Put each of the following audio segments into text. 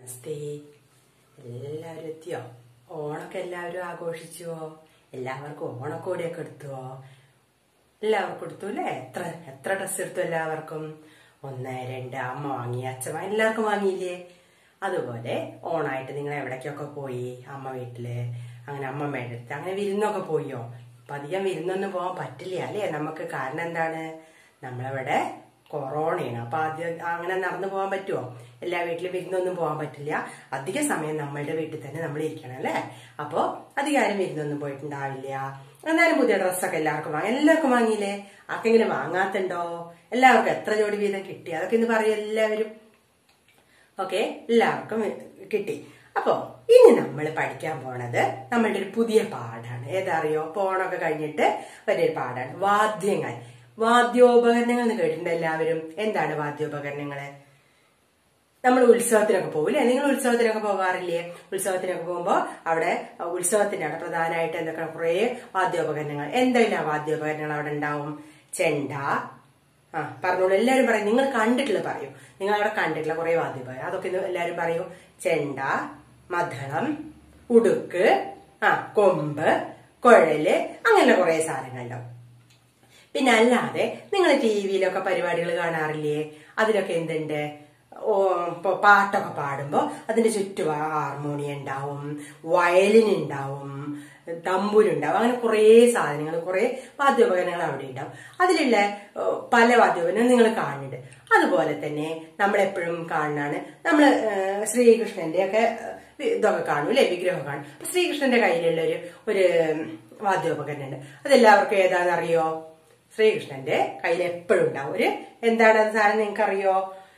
നമസ്തേ എല്ലാവരും എത്തിയോ ഓണൊക്കെ എല്ലാവരും ആഘോഷിച്ചുവോ എല്ലാവർക്കും ഓണക്കോടിയൊക്കെ എടുത്തുവോ എല്ലാവർക്കും എടുത്തു അല്ലേ എത്ര എത്ര ഡ്രസ്സ് എടുത്തു എല്ലാവർക്കും ഒന്ന് രണ്ട് അമ്മ വാങ്ങി അച്ഛൻ വാങ്ങി എല്ലാവർക്കും വാങ്ങിയില്ലേ അതുപോലെ ഓണായിട്ട് നിങ്ങൾ എവിടേക്കൊക്കെ പോയി അമ്മ വീട്ടില് അങ്ങനെ അമ്മമ്മയുടെ അടുത്ത് അങ്ങനെ വിരുന്നൊക്കെ പോയോ അപ്പൊ അധികം വിരുന്നൊന്നും പോകാൻ പറ്റില്ല അല്ലേ നമുക്ക് കാരണം എന്താണ് നമ്മളവിടെ കൊറോണയാണ് അപ്പൊ ആദ്യം അങ്ങനെ നടന്നു പോകാൻ പറ്റുമോ എല്ലാ വീട്ടിലും വിരുന്നൊന്നും പോകാൻ പറ്റില്ല അധിക സമയം നമ്മളുടെ വീട്ടിൽ തന്നെ നമ്മൾ ഇരിക്കണം അല്ലേ അപ്പോ അധികാരം വിരുന്നൊന്നും പോയിട്ടുണ്ടാവില്ല എന്നാലും പുതിയ ഡ്രസ്സൊക്കെ എല്ലാവർക്കും വാങ്ങി എല്ലാവർക്കും വാങ്ങിയില്ലേ ആർക്കെങ്കിലും വാങ്ങാത്തുണ്ടോ എല്ലാവർക്കും എത്ര ജോഡി വീതം കിട്ടി അതൊക്കെ ഇന്ന് പറയും എല്ലാവരും ഓക്കെ എല്ലാവർക്കും കിട്ടി അപ്പോ ഇനി നമ്മൾ പഠിക്കാൻ പോണത് നമ്മളുടെ ഒരു പുതിയ പാഠാണ് ഏതറിയോ പോണൊക്കെ കഴിഞ്ഞിട്ട് വലിയൊരു പാഠാണ് വാദ്യങ്ങൾ വാദ്യോപകരണങ്ങൾ എന്ന് കേട്ടിട്ടുണ്ട് എല്ലാവരും എന്താണ് വാദ്യോപകരണങ്ങള് നമ്മൾ ഉത്സവത്തിനൊക്കെ പോകില്ലേ നിങ്ങൾ ഉത്സവത്തിനൊക്കെ പോകാറില്ലേ ഉത്സവത്തിനൊക്കെ പോകുമ്പോൾ അവിടെ ഉത്സവത്തിന്റെ അവിടെ പ്രധാനമായിട്ട് എന്തൊക്കെ കുറേ വാദ്യോപകരണങ്ങൾ എന്തെല്ലാം വാദ്യോപകരണങ്ങൾ അവിടെ ഉണ്ടാവും ചെണ്ട ആ പറഞ്ഞോളൂ എല്ലാവരും പറയും നിങ്ങൾ കണ്ടിട്ടുള്ള പറയൂ നിങ്ങൾ അവിടെ കണ്ടിട്ടുള്ള കുറെ വാദ്യോപകരണം അതൊക്കെ ഇന്ന് എല്ലാവരും പറയൂ ചെണ്ട മധളം ഉടുക്ക് ആ കൊമ്പ് കുഴല് അങ്ങനെ കുറെ സാധനങ്ങളുണ്ടാവും പിന്നെ അല്ലാതെ നിങ്ങൾ ടി വിയിലൊക്കെ പരിപാടികൾ കാണാറില്ലേ അതിലൊക്കെ എന്തുണ്ട് ഓ ഇപ്പൊ പാട്ടൊക്കെ പാടുമ്പോ അതിന്റെ ചുറ്റും ഹാർമോണിയം ഉണ്ടാവും വയലിൻ ഉണ്ടാവും തമ്പൂരുണ്ടാവും അങ്ങനെ കുറേ സാധനങ്ങൾ കുറേ വാദ്യോപകരണങ്ങൾ അവിടെ ഉണ്ടാവും അതിലുള്ള ഏ, പല വാദ്യോപകരണം നിങ്ങൾ കാണുന്നുണ്ട് അതുപോലെ തന്നെ നമ്മൾ എപ്പോഴും കാണുന്നതാണ് നമ്മൾ ശ്രീകൃഷ്ണന്റെ ഒക്കെ ഇതൊക്കെ കാണും അല്ലെ വിഗ്രഹം കാണും അപ്പൊ ശ്രീകൃഷ്ണന്റെ കയ്യിലുള്ള ഒരു ഒരു വാദ്യോപകരണം ഉണ്ട് അതെല്ലാവർക്കും ഏതാണെന്നറിയോ ശ്രീകൃഷ്ണന്റെ കയ്യിൽ എപ്പോഴും ഉണ്ടാവും ഒരു എന്താണ് അത് സാധനം നിങ്ങൾക്ക് അറിയോ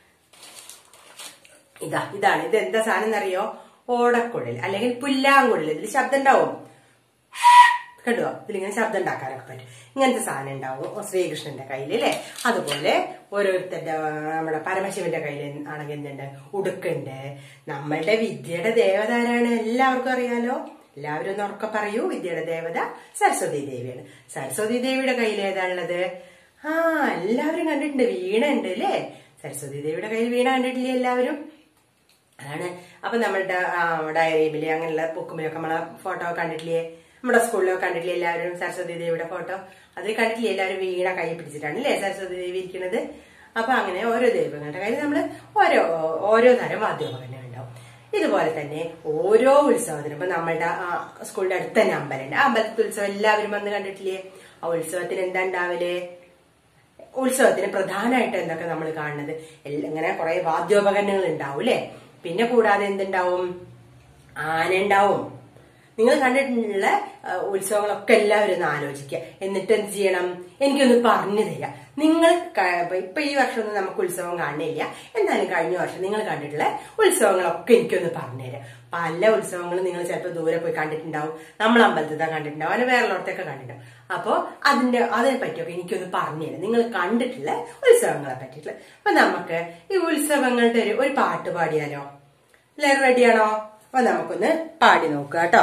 ഇതാ ഇതാണ് ഇത് എന്താ സാധനം എന്നറിയോ ഓടക്കുഴൽ അല്ലെങ്കിൽ പുല്ലാങ്കുഴൽ ഇതിൽ ശബ്ദം ഉണ്ടാവും കണ്ടോ ഇതിലിങ്ങനെ ശബ്ദം ഉണ്ടാക്കാനൊക്കെ പറ്റും ഇങ്ങനത്തെ സാധനം ഉണ്ടാവും ശ്രീകൃഷ്ണന്റെ കയ്യിൽ അല്ലേ അതുപോലെ ഓരോരുത്തരുടെ ആ, നമ്മുടെ പരമശിവന്റെ കയ്യിൽ ആണെങ്കിൽ എന്തുണ്ട് ഉടുക്കുണ്ട് നമ്മളുടെ വിദ്യയുടെ ദേവത ആരാണ് എല്ലാവർക്കും അറിയാലോ എല്ലാവരും ഒന്ന് ഉറക്കെ പറയൂ വിദ്യയുടെ ദേവത സരസ്വതി ദേവിയാണ് സരസ്വതി ദേവിയുടെ കയ്യിൽ ഏതാ ഉള്ളത് ആ എല്ലാവരും കണ്ടിട്ടുണ്ട് വീണ ഉണ്ട് അല്ലേ സരസ്വതി ദേവിയുടെ കയ്യിൽ വീണ കണ്ടിട്ടില്ലേ എല്ലാവരും അതാണ് അപ്പൊ നമ്മളുടെ ഡയറിയില് അങ്ങനെയുള്ള ബുക്കുമിലൊക്കെ നമ്മളെ ഫോട്ടോ കണ്ടിട്ടില്ലേ നമ്മുടെ സ്കൂളിലൊക്കെ കണ്ടിട്ടില്ലേ എല്ലാവരും സരസ്വതി ദേവിയുടെ ഫോട്ടോ അതിൽ കണ്ടിട്ടില്ലേ എല്ലാവരും വീണ കൈ പിടിച്ചിട്ടാണ് അല്ലേ സരസ്വതി ദേവി ഇരിക്കുന്നത് അപ്പൊ അങ്ങനെ ഓരോ ദൈവങ്ങളുടെ കയ്യിൽ നമ്മൾ ഓരോ ഓരോ തരം വാദ്യോപകരണങ്ങൾ ഉണ്ടാവും ഇതുപോലെ തന്നെ ഓരോ ഉത്സവത്തിനും ഇപ്പൊ നമ്മളുടെ ആ സ്കൂളിന്റെ അടുത്ത് തന്നെ അമ്പലമുണ്ട് ആ അമ്പലത്തിൽ ഉത്സവം എല്ലാവരും വന്ന് കണ്ടിട്ടില്ലേ ആ ഉത്സവത്തിന് എന്താ ഉണ്ടാവല് ഉത്സവത്തിന് പ്രധാനമായിട്ട് എന്തൊക്കെ നമ്മൾ കാണുന്നത് എല്ല- ഇങ്ങനെ കുറെ വാദ്യോപകരണങ്ങൾ ഉണ്ടാവും അല്ലെ പിന്നെ കൂടാതെ എന്തുണ്ടാവും ആന ഉണ്ടാവും നിങ്ങൾ കണ്ടിട്ടുള്ള ആ, ഉത്സവങ്ങളൊക്കെ എല്ലാവരും ഒന്ന് ആലോചിക്കുക എന്നിട്ട് എന്ത് ചെയ്യണം എനിക്കൊന്ന് പറഞ്ഞു തരിക നിങ്ങൾ ക- ഇപ്പൊ- ഇപ്പൊ ഈ വർഷം ഒന്നും നമുക്ക് ഉത്സവം കാണില്ല എന്നാലും കഴിഞ്ഞ വർഷം നിങ്ങൾ കണ്ടിട്ടുള്ള ഉത്സവങ്ങളൊക്കെ എനിക്കൊന്ന് പറഞ്ഞുതരാം പല ഉത്സവങ്ങളും നിങ്ങൾ ചിലപ്പോൾ ദൂരെ പോയി കണ്ടിട്ടുണ്ടാവും നമ്മൾ അമ്പലത്തിൽ കണ്ടിട്ടുണ്ടാവും അതിന് വേറെയുള്ളടത്തൊക്കെ കണ്ടിട്ടുണ്ടാവും അപ്പോ അതിന്റെ അതിനെ പറ്റിയൊക്കെ എനിക്കൊന്ന് പറഞ്ഞുതരാം നിങ്ങൾ കണ്ടിട്ടുള്ള ഉത്സവങ്ങളെ പറ്റിയിട്ടുള്ള അപ്പൊ നമുക്ക് ഈ ഉത്സവങ്ങളുടെ ഒരു ഒരു പാട്ട് പാടിയാലോ എല്ലാവരും റെഡിയാണോ അപ്പൊ നമുക്കൊന്ന് പാടി നോക്കുക കേട്ടോ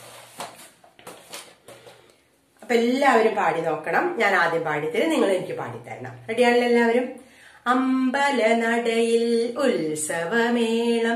അപ്പൊ എല്ലാവരും പാടി നോക്കണം ഞാൻ ആദ്യം പാടിത്തരും നിങ്ങൾ എനിക്ക് പാടിത്തരണം റെഡിയാണല്ലോ എല്ലാവരും അമ്പലനടയിൽ ഉത്സവമേളം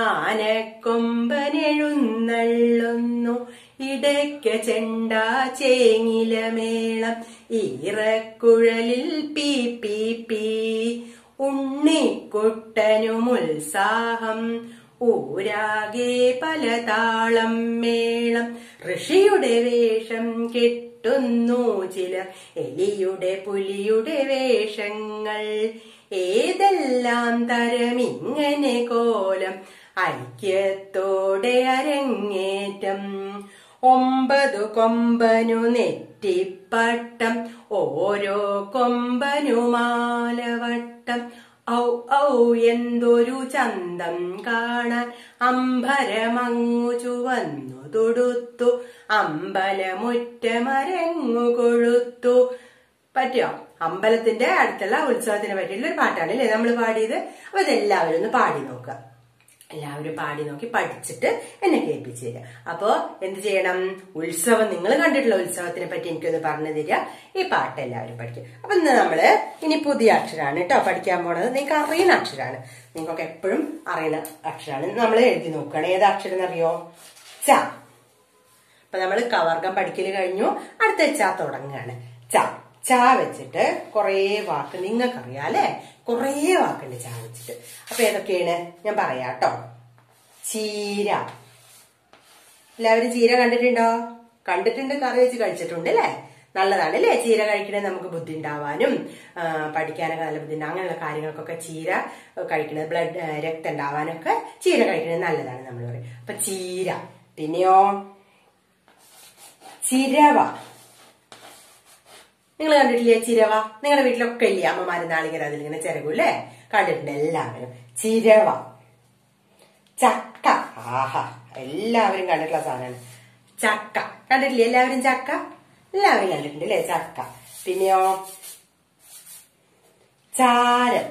ആനക്കൊമ്പനെഴുന്നള്ളുന്നു ഇടയ്ക്ക് ചെണ്ട ചേങ്ങിലമേളം ഈറക്കുഴലിൽ പീ പീ പീ ഉണ്ണിക്കുട്ടനും ഉത്സാഹം ഊരാകെ പലതാളം മേളം ഋഷിയുടെ വേഷം കെട്ടുന്നു ചിലർ എലിയുടെ പുലിയുടെ വേഷങ്ങൾ ഏതെല്ലാം തരമിങ്ങനെ കോലം ഐക്യത്തോടെ അരങ്ങേറ്റം ഒമ്പതു കൊമ്പനു നെറ്റിപ്പട്ടം ഓരോ കൊമ്പനു മാലവട്ടം ഔ ഔ എന്തൊരു ചന്തം കാണാൻ അമ്പരമങ്ങു ചുവന്നു തൊടുത്തു അമ്പലമുറ്റമരങ്ങു കൊഴുത്തു പറ്റിയോ അമ്പലത്തിന്റെ അടുത്തുള്ള ഉത്സവത്തിനെ പറ്റിയിട്ടുള്ള ഒരു പാട്ടാണ് അല്ലേ നമ്മൾ പാടിയത് അപ്പൊ ഇതെല്ലാവരും ഒന്ന് പാടി നോക്കുക എല്ലാവരും പാടി നോക്കി പഠിച്ചിട്ട് എന്നെ കേൾപ്പിച്ചു തരിക അപ്പോ എന്ത് ചെയ്യണം ഉത്സവം നിങ്ങൾ കണ്ടിട്ടുള്ള ഉത്സവത്തിനെ പറ്റി എനിക്കൊന്ന് പറഞ്ഞു തരിക ഈ പാട്ട് എല്ലാവരും പഠിക്കും അപ്പൊ ഇന്ന് നമ്മള് ഇനി പുതിയ അക്ഷരമാണ് കേട്ടോ പഠിക്കാൻ പോണത് നിങ്ങൾക്ക് അറിയുന്ന അക്ഷരമാണ് നിങ്ങൾക്കൊക്കെ എപ്പോഴും അറിയുന്ന അക്ഷരമാണ് നമ്മൾ എഴുതി നോക്കുകയാണ് ഏത് അക്ഷരം എന്നറിയോ ച അപ്പൊ നമ്മൾ കവർഗം പഠിക്കൽ കഴിഞ്ഞു അടുത്ത ച തുടങ്ങുകയാണ് ച ച വെച്ചിട്ട് കുറേ വാക്ക് നിങ്ങൾക്കറിയാം അല്ലെ കുറേ വാക്കുണ്ട് ച വെച്ചിട്ട് അപ്പൊ ഏതൊക്കെയാണ് ഞാൻ പറയാട്ടോ ചീര എല്ലാവരും ചീര കണ്ടിട്ടുണ്ടോ കണ്ടിട്ടുണ്ട് കറി വെച്ച് കഴിച്ചിട്ടുണ്ട് അല്ലേ നല്ലതാണ് അല്ലേ ചീര കഴിക്കണത് നമുക്ക് ബുദ്ധി ഉണ്ടാവാനും ആ, പഠിക്കാനൊക്കെ നല്ല ബുദ്ധി ഉണ്ടാവും അങ്ങനെയുള്ള കാര്യങ്ങൾക്കൊക്കെ ചീര കഴിക്കുന്നത് ബ്ലഡ് രക്തം ഉണ്ടാവാനൊക്കെ ചീര കഴിക്കുന്നത് നല്ലതാണ് നമ്മൾ പറയും അപ്പൊ ചീര പിന്നെയോ ചിരവ നിങ്ങൾ കണ്ടിട്ടില്ലേ ചിരവ നിങ്ങളുടെ വീട്ടിലൊക്കെ ഇല്ലേ അമ്മമാര് നാളികര അതിലിങ്ങനെ ചിരകൂല്ലേ കണ്ടിട്ടുണ്ട് എല്ലാവരും ചിരവ ചക്ക ആഹാ എല്ലാവരും കണ്ടിട്ടുള്ള സാധനമാണ് ചക്ക കണ്ടിട്ടില്ലേ എല്ലാവരും ചക്ക എല്ലാവരും കണ്ടിട്ടുണ്ട് അല്ലേ ചക്ക പിന്നെയോ ചാരം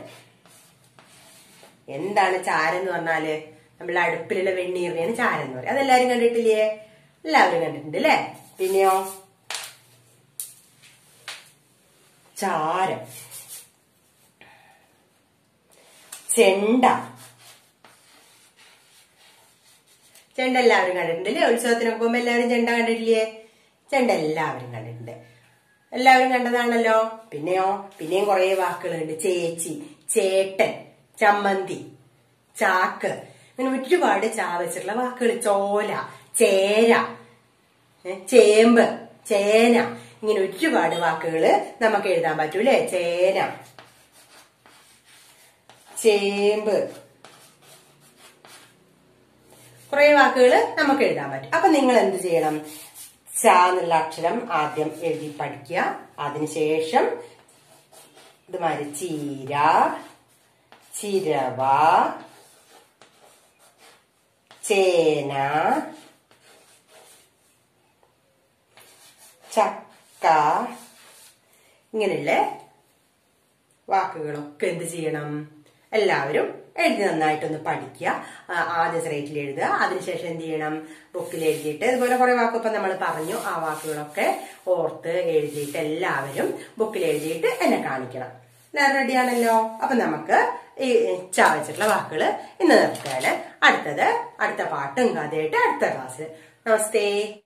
എന്താണ് ചാരം എന്ന് പറഞ്ഞാല് നമ്മളെ അടുപ്പിലുള്ള വെണ്ണീറിനെയാണ് ചാരം എന്ന് പറയും അതെല്ലാരും കണ്ടിട്ടില്ലേ എല്ലാവരും കണ്ടിട്ടുണ്ട് അല്ലേ പിന്നെയോ ചാരം ചെണ്ട ചെണ്ട എല്ലാവരും കണ്ടിട്ടുണ്ട് അല്ലേ ഉത്സവത്തിനൊക്കെ പോകുമ്പോ എല്ലാവരും ചെണ്ട കണ്ടിട്ടില്ലേ ചെണ്ട എല്ലാവരും കണ്ടിട്ടുണ്ട് എല്ലാവരും കണ്ടതാണല്ലോ പിന്നെയോ പിന്നെയും കുറെ വാക്കുകളുണ്ട് ചേച്ചി ചേട്ടൻ ചമ്മന്തി ചാക്ക് അങ്ങനെ ഒരുപാട് ചാ വെച്ചിട്ടുള്ള വാക്കുകൾ ചോല ചേര ഏ, ചേമ്പ് ചേന ഇങ്ങനെ ഒരുപാട് വാക്കുകൾ നമുക്ക് എഴുതാൻ പറ്റൂലേ ചേന ചേമ്പ് കുറെ വാക്കുകൾ നമുക്ക് എഴുതാൻ പറ്റും അപ്പൊ നിങ്ങൾ എന്ത് ചെയ്യണം ച എന്നുള്ള അക്ഷരം ആദ്യം എഴുതി പഠിക്കുക അതിനുശേഷം ഇതുമാതിരി ചീര ചിരവ ചേന ചക്ക ഇങ്ങനെയുള്ള വാക്കുകളൊക്കെ എന്ത് ചെയ്യണം എല്ലാവരും എഴുതി നന്നായിട്ടൊന്ന് പഠിക്കുക ആ, ആദ്യ സ്ലേറ്റിൽ എഴുതുക അതിനുശേഷം എന്ത് ചെയ്യണം ബുക്കിൽ എഴുതിയിട്ട് ഇതുപോലെ കുറെ വാക്ക് ഇപ്പൊ നമ്മൾ പറഞ്ഞു ആ വാക്കുകളൊക്കെ ഓർത്ത് എഴുതിയിട്ട് എല്ലാവരും ബുക്കിൽ എഴുതിയിട്ട് എന്നെ കാണിക്കണം എല്ലാവരും റെഡിയാണല്ലോ അപ്പൊ നമുക്ക് ഈ ച വെച്ചിട്ടുള്ള വാക്കുകൾ ഇന്ന് നിർത്തുകയാണ് അടുത്തത് അടുത്ത പാട്ടും കഥയായിട്ട് അടുത്ത ക്ലാസ്സിൽ നമസ്തേ